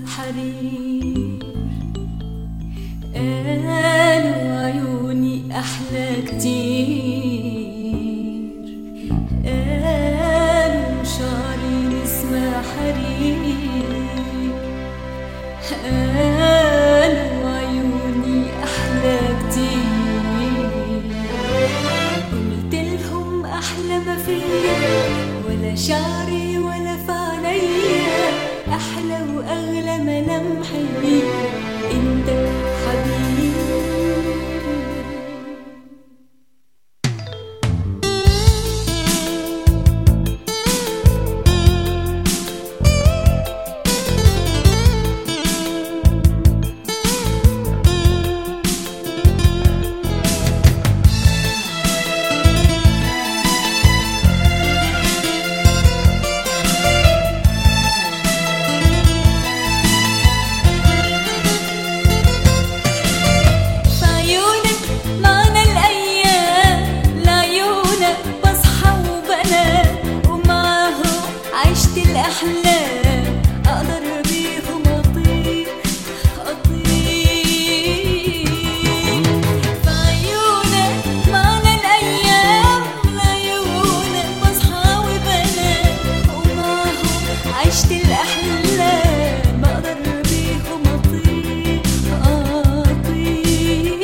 حرير قالوا عيوني أحلى كتير قالوا شعري نسمة حرير قالوا عيوني أحلى كتير قلت لهم أحلى ما فيا ولا شعري ولا في عينيا أحلى وأغلى ملامحي أنت حبيبي في عيونك معنى الأيام لعيونك بصحى وبنام ومعاهم عشت الأحلام أقدر بيهم أطير أطير في عيونك معنى الأيام لعيونك بصحى وبنام ومعاهم عشت الأحلام أقدر بيهم أطير أطير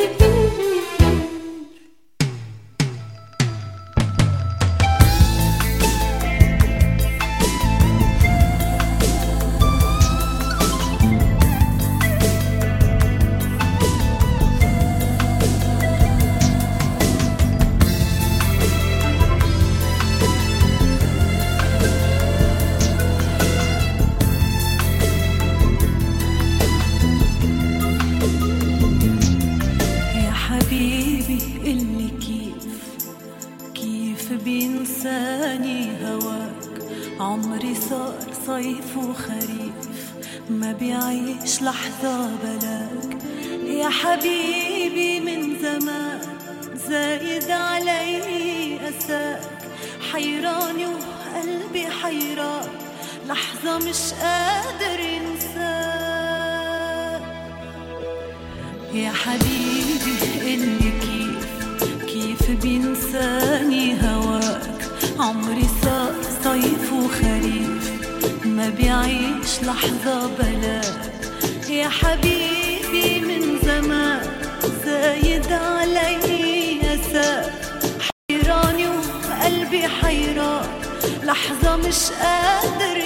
يا حبيبي اللي كيف كيف بينساني هواك عمري صار صيف وخريف ما بيعيش لحظة بلاك يا حبيبي من زمان زايد علي أساك حيراني وقلبي حيران لحظة مش قادر ينساك يا حبيبي اللي كيف كيف بينساني هواك عمري صار صيف وخريف ما بيعيش لحظة بلاك يا حبيبي من زمان زايد علي أساك حيراني وقلبي حيران لحظة مش قادر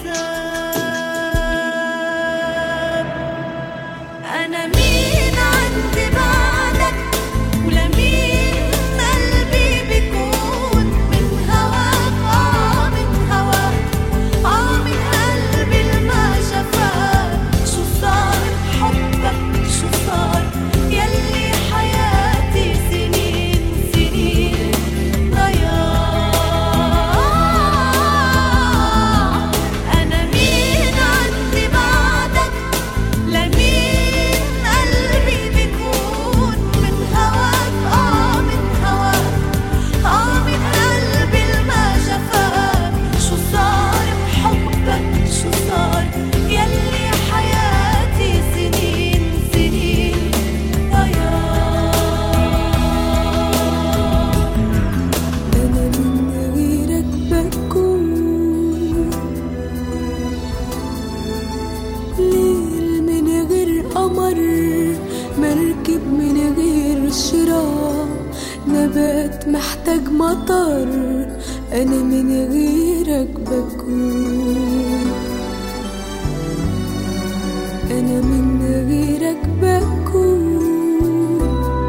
ينساك أنا مين عندي بعدك ولمين قلبي بيكون من هواك آه من هواك آه من قلبي الما شفاك شو صار بحبك شو صار يلي حياتي سنين سنين ضياع أنا مين عندي بعدك لمين قلبي بيكون من هواك آه من هواك آه من قلبي الما شفاك شو صار بحبك شو صار يلي حياتي سنين سنين ضياع أنا من غيرك بكون ليل من غير قمر مركب من غير شراع نبات محتاج مطر أنا من غيرك بكون أنا من غيرك بكون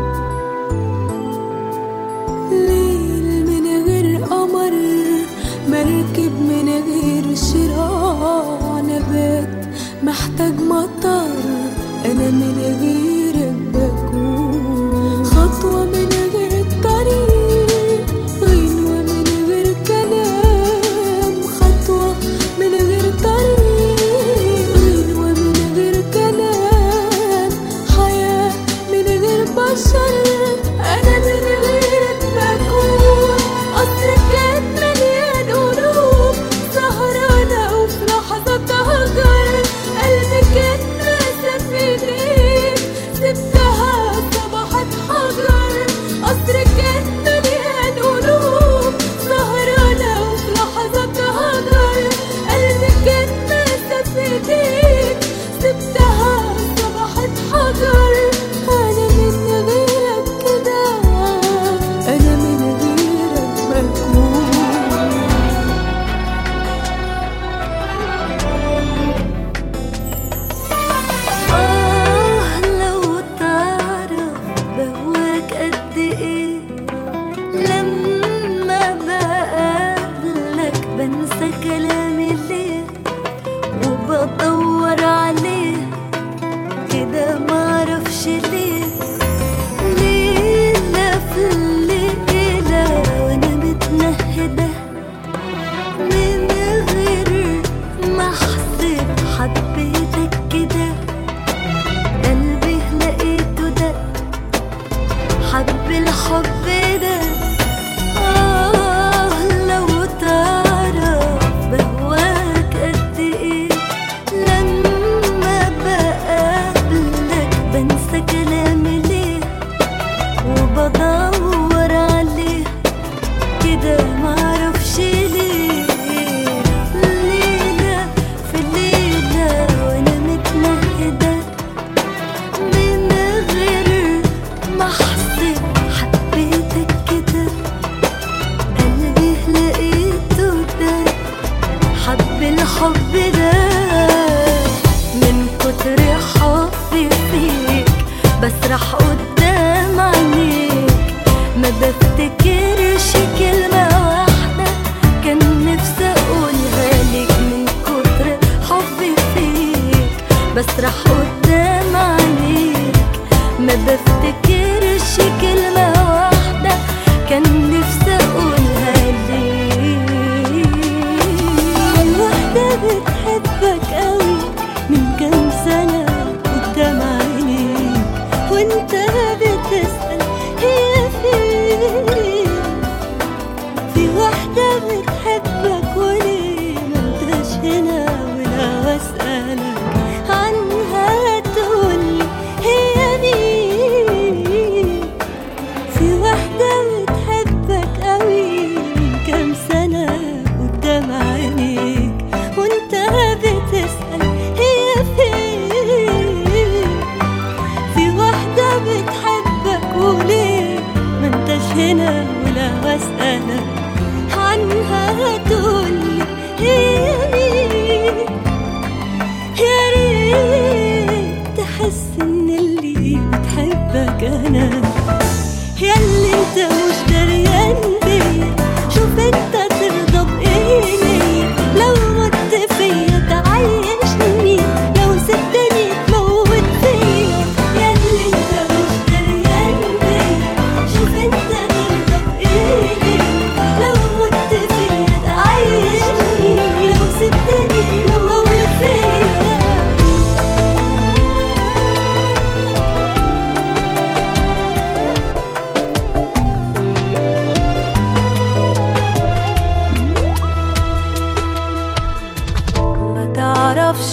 ليل من غير قمر مركب من غير شراع نبات محتاج مطر انا من غيرك بكون خطوة من غير طريق غنوة من غير كلام خطوة من غير طريق غنوة من غير كلام حياة من غير بشر أنا من غيرك بكون قصر كان مليان قلوب سهرانة وفي لحظة تهجر قلبي كان كده معرفش ليه ليلة في الليلة وانا متنهدة من غير ما احسب حبيتك كده قلبي لقيته ده حب الحب ده آه لو تعرف بهواك قد إيه لما بقابلك بنسى كلامي ليه وبدور عليه كده معرفش ليه ليلة في ليلة وأنا متنهدة من غير ما احسب حبيتك كده قلبي لقيته ده حب الحب ده من كتر حبي فيك بسرح قدام عينيك ما بفتكرش كلمة واحدة كان نفسي أقولها لك من كتر حبي فيك بسرح قدام عينيك ما بفتكرش كلمة واحدة كان نفسي أقولها ليك واحدة بتحبك قوي من كام سنة قدام عينيك وانت بتسأل هي فين في واحدة بتحبك وليه منتش هنا ولو أسألك عنها تقولي هي مين في واحدة بتحبك قوي من كام سنة قدام عينيك وانت بتسأل هي فين في واحدة بتحبك وليه ما انتش هنا ولا بسألك عنها تقولي هي مين يا ريت تحس ان اللي بتحبك انا ياللي انت مش دريان بيا شوف انت ترضى بايه ليا لو مت فيا تعيشني لو سبتني تموت فيا ياللي انت مش دريان بيا شوف انت ترضى بايه ليا لو مت فيا تعيشني لو سبتني تموت فيا ما تعرفش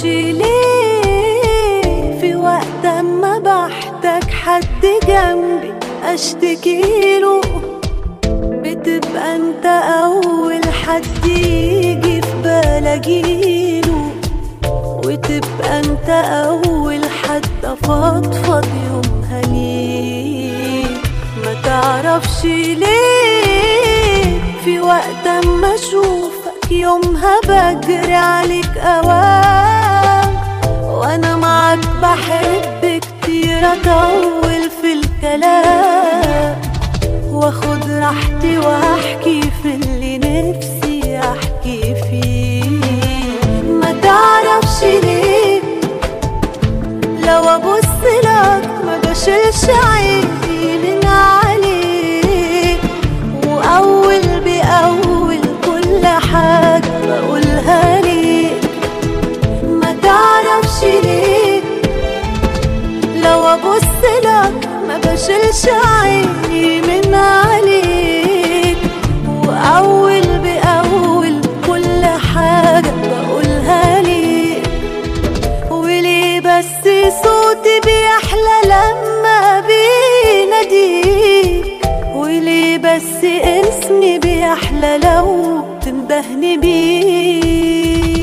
ليه في وقت ما بحتاج حد جنبي اشتكيله بتبقى انت اول حد يجي في بالي اجيله وتبقى انت اول حد افضفض يومها ليك ما تعرفش ليه في وقت ما اشوفك يومها بجري عليك اوام وانا معاك بحب كتير اطول في الكلام واخد راحتي واحكي في اللي نفسي احكي فيه ما تعرفش ليه لو ابص لك ما بشيلش عيني من عليك واول باول كل حاجه بقولها ليك ما تعرفش ليه لو ابص لك ما بشيلش عيني من عليك واول باول كل حاجه بقولها ليك وليه بس صوتي بيحلى لما بيناديك وليه بس اسمي بيحلى لو تندهني بيه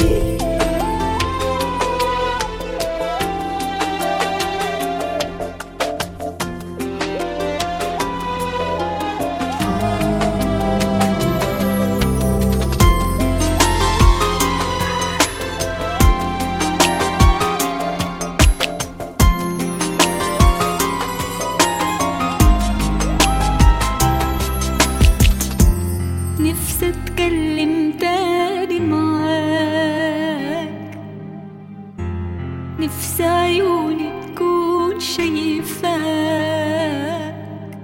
نفسي اتكلم تاني معاك نفسي عيوني تكون تكون شايفاك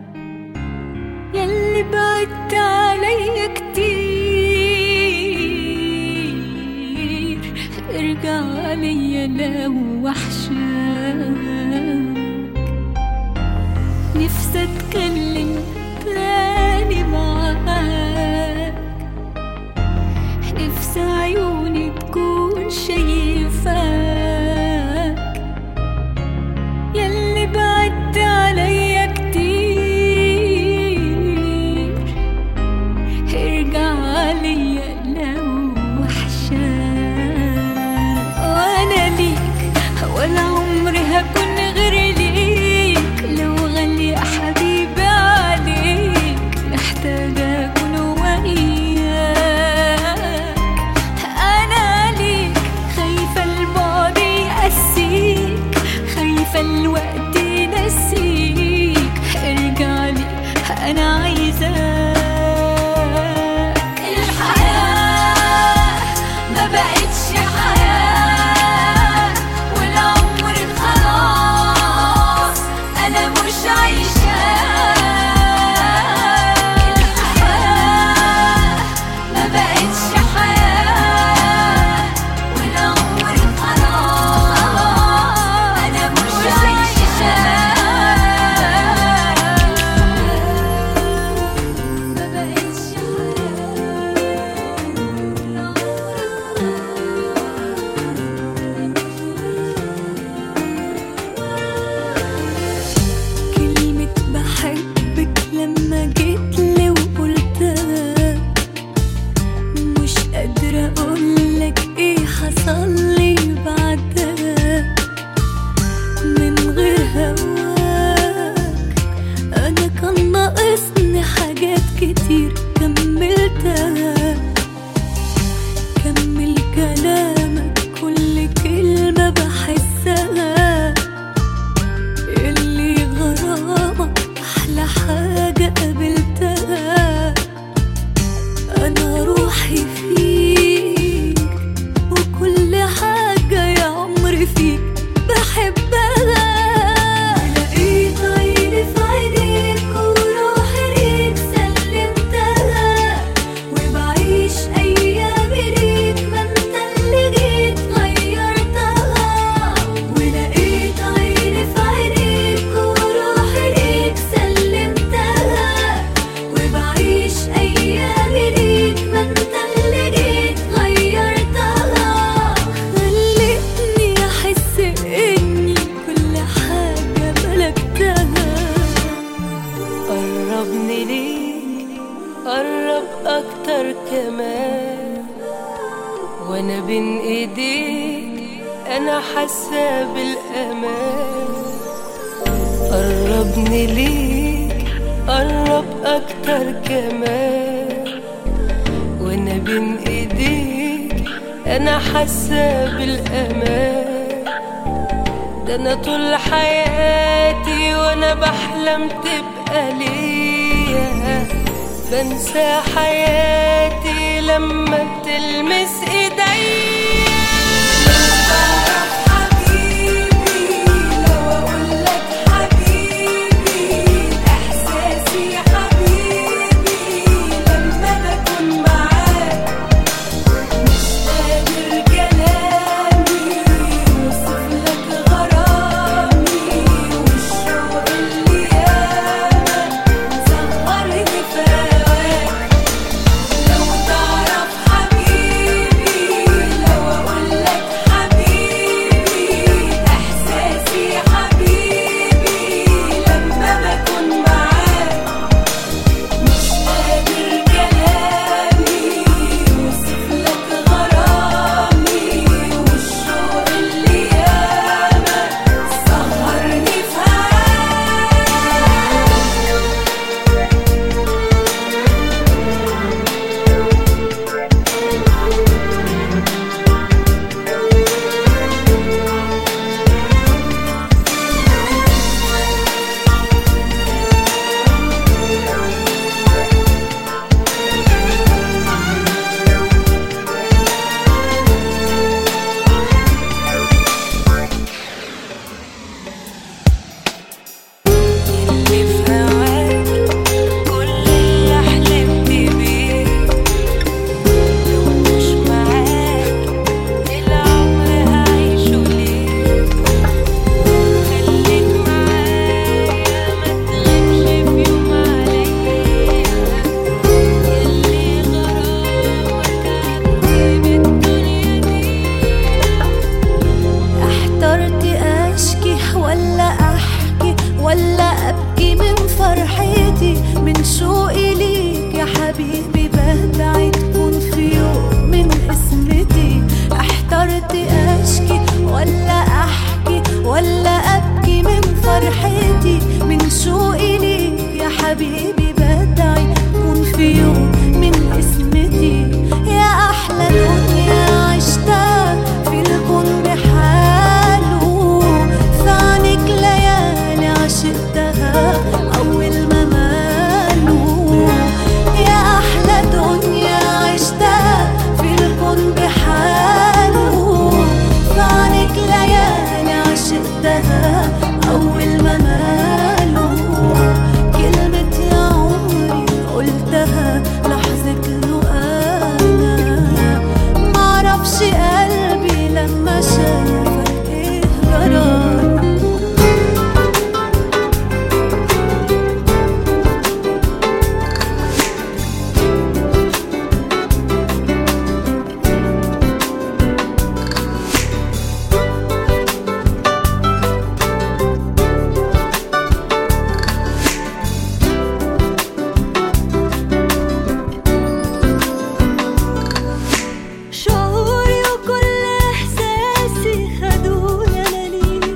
يلي بعدت عليا كتير ارجع عليا لو وحشاك نفسي اتكلم تاني معاك نفسي عيوني تكون شايفاك يلي بعدت عليا كتير ارجع عليا لو وحشاك وانا ليك ولا عمري هكون غير ليك لو غالي يا حبيبي عليك محتاجة أكون وياك أنا ليك خايفة البعد يقسيك خايفة الوقت ينسيك ارجع لي أنا عايزاك الحياة ما بقتش حياة والعمر خلاص أنا مش عايشاه الحياة ما بقتش حياة والعمر خلاص أنا مش عايشاه ما بقتش كلمة بحبك لما جيت لي وقلتها مش قادرة أقولك إيه حصل لي بعدها من غير هواك أنا كان ناقصني حاجات كتير كملتها كمل كلامك كل كلمة بحسها اللي غرامك أحلى حاجة قابلتها أنا روحي فيك وكل حاجة يا عمري فيك بحبها لقيت عيني في عينيك وروحي ليك سلمتها وبعيش أيامي ليك ما انت اللي جيت غيرتها ولقيت عيني في عينيك وروحي ليك سلمتها وبعيش أيامي ليك ما انت اللي جيت غيرتها خلتني أحس إني كل حاجة ملكتها قربني ليك قرب اكتر كمان وانا بين ايديك انا حاسه بالامان قربني ليك قرب اكتر كمان وانا بين ايديك انا حاسه بالامان ده انا طول حياتي وانا بحلم تبقى ليا بنسى حياتي لما بتلمس ايديا لو تعرف حبيبي لو اقولك حبيبي احساسي حبيبي لما بكون معاك مش قادر كلامي يوصف لك غرامي والشوق اللي ياما سهرني في هواك لو تعرف حبيبي حبيبي بدعي كون في يوم من اسمتي يا احلى دنيا عشتها في الكون بحاله في عنك ليالي عشقتها اول ما ماله يا احلى دنيا عشتها في الكون بحاله في عنك ليالي عشقتها اول ما ماله كلمة يا عمري قلتها لحظة له انا معرفش قلبي لما شافك ايه جرى شعوري وكل احساسي خدوني انا ليك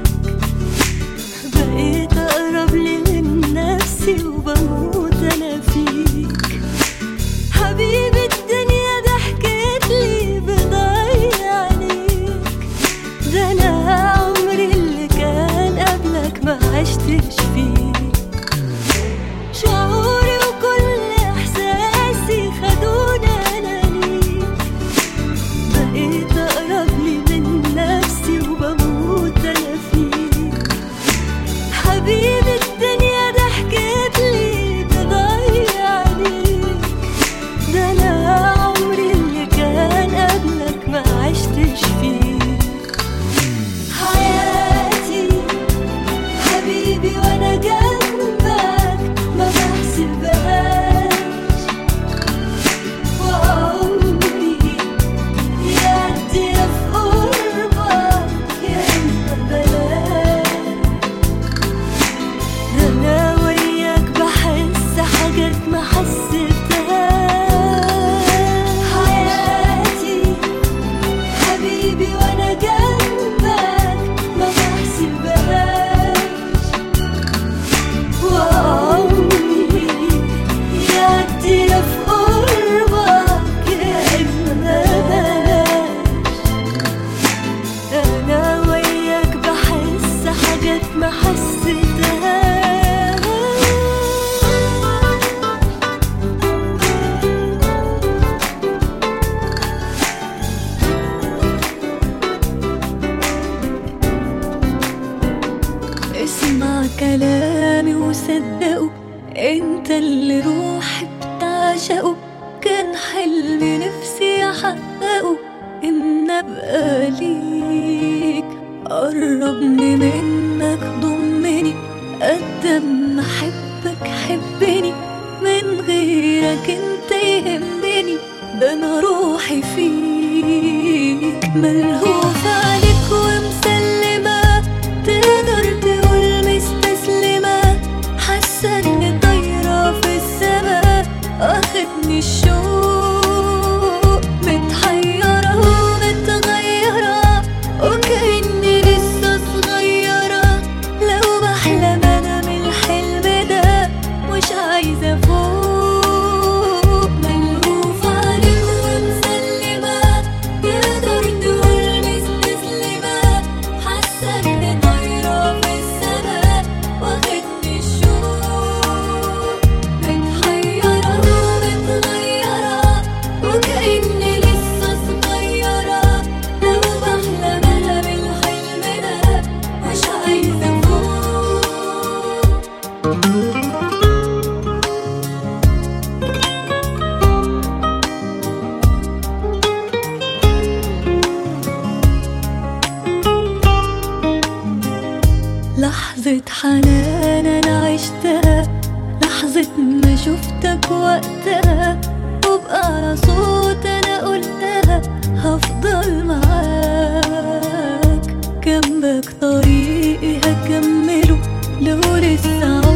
بقيت اقرب لي من نفسي وبموت انا فيك حبيبي الدنيا ضحكت لي بضيع عليك ده انا عمري اللي كان قبلك ما عشتش فيه شعوري وكل احساسي خدوني انا ليك بقيت اقرب لي من نفسي وبموت انا فيك حبيبي الدنيا ضحكت لي بضيع عليك ده انا عمري اللي كان قبلك ما عشتش فيه حياتي حبيبي وانا جنبك ما بحسبهاش وعمري يعدي في قربك يا اما بلاش ده انا وياك بحس حاجات ما حسيتهاش حياتي حبيبي وانا جنبك ما بحسبهاش وعمري يعدي في قربك يا اما بلاش انا وياك بحس حاجات ما حسيتهاش اسمع كلامي وصدقه انت اللي روحي بتعشقه كان حلم نفسي احققه ان ابقى ليك قربني منك ضمني قد ما احبك حبني من غيرك انت يهمني ده انا روحي فيك ملهوف عليك ومسلمه تقدر تقول مستسلمة حاسة اني طايرة في السما واخدني الشوق متحيرة ومتغيرة وكأني لسه صغيرة لو بحلم انا من الحلم ده مش عايزة فوق ملهوف عليك ومسلمة تقدر تقول مستسلمة حاسة اني طايرة في السما واخدني الشوق متحيرة ومتغيرة وكأني لسه صغيرة لو بحلم انا بالحلم ده مش عايزة فوق لحظة حنان أنا عشتها لحظة ما شفتك وقتها وبقى على صوت أنا قلتها هفضل معاك جنبك طريقي هكمله لو لسه